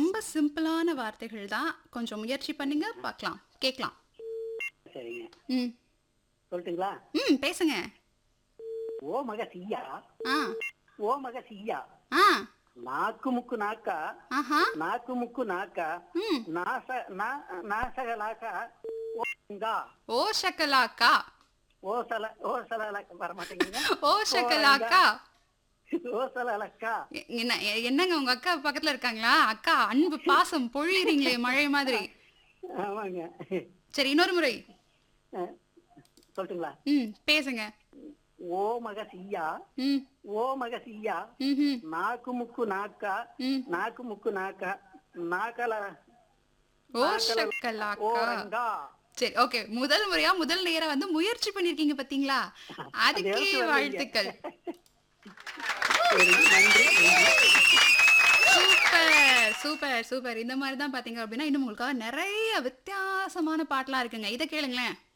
ரொம்ப சிம்பிளான வார்த்தைகள் தான் கொஞ்சம் முயற்சி பண்ணுங்க பார்க்கலாம் கேட்கலாம் சரிங்க ம் சொல்லட்டுங்களா ம் பேசுங்க ஓ மக சியா ஆ ஓ மக சியா ஆ நாக்கு முக்கு நாக்கா ஆஹா நாக்கு முக்கு நாக்கா ம் நாச நா- நாசகலாக்கா ஓங்கா ஓ ஷக்கலாக்கா ஓசல ஓசல வர மாட்டேங்குங்க ஓ ஷக்கலாக்கா ஓசல அலக்கா எ- என்ன எ- என்னங்க உங்க அக்கா பக்கத்துல இருக்காங்களா அக்கா அன்பு பாசம் பொழியறீங்களே மழை மாதிரி ஆமாங்க சரி இன்னொரு முறை அஹ், சொல்லட்டுங்களா ம் பேசுங்க ஓ மக சியா ம் ஓ மக சியா ம் நாக்கு முக்கு நாக்கா ம் நாக்கு முக்கு நாக்கா நாக்கல ஓ ஷக்கலாக்கா ஓரங்கா சரி ஓகே முதல் முறையா முதல் நேரா வந்து முயற்சி பண்ணிருக்கீங்க பாத்தீங்களா அதுக்கே யோசிச்சு வரலைங்க. வாழ்த்துக்கள் சரி, நன்றி நன்றி சூப்பர் சூப்பர் சூப்பர் இந்த மாதிரி தான் பாத்தீங்க அப்படின்னா இன்னும் உங்களுக்காக நிறைய வித்தியாசமான பாட்டெல்லாம் இருக்குங்க இதை கேளுங்களேன்